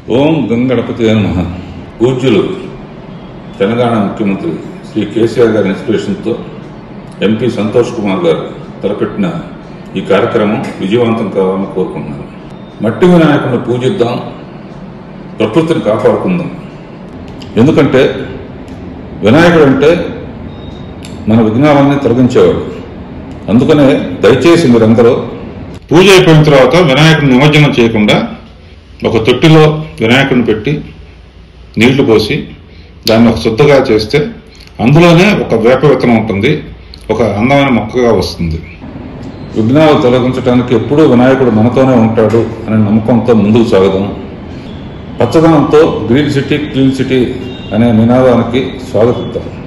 ఓం గంగణపతి నమ పూజ్యులు తెలంగాణ ముఖ్యమంత్రి శ్రీ కేసీఆర్ గారి ఇన్స్పిరేషన్తో ఎంపీ సంతోష్ కుమార్ గారు తలపెట్టిన ఈ కార్యక్రమం విజయవంతం కావాలని కోరుకుంటున్నాను మట్టి వినాయకుడిని పూజిద్దాం ప్రకృతిని కాపాడుకుందాం ఎందుకంటే వినాయకుడు అంటే మన విఘ్నాలన్నీ తొలగించేవాడు అందుకనే దయచేసి మీరందరూ పూజ అయిపోయిన తర్వాత వినాయకుడిని నిమజ్జనం చేయకుండా ఒక తొట్టిలో వినాయకుడిని పెట్టి నీళ్లు పోసి దాన్ని ఒక శుద్ధగా చేస్తే అందులోనే ఒక వేప విత్తనం ఉంటుంది ఒక అందమైన మొక్కగా వస్తుంది విఘ్నాలు తొలగించడానికి ఎప్పుడూ వినాయకుడు మనతోనే ఉంటాడు అనే నమ్మకంతో ముందుకు సాగుదాం పచ్చదనంతో గ్రీన్ సిటీ క్లీన్ సిటీ అనే నినాదానికి స్వాగతిద్దాం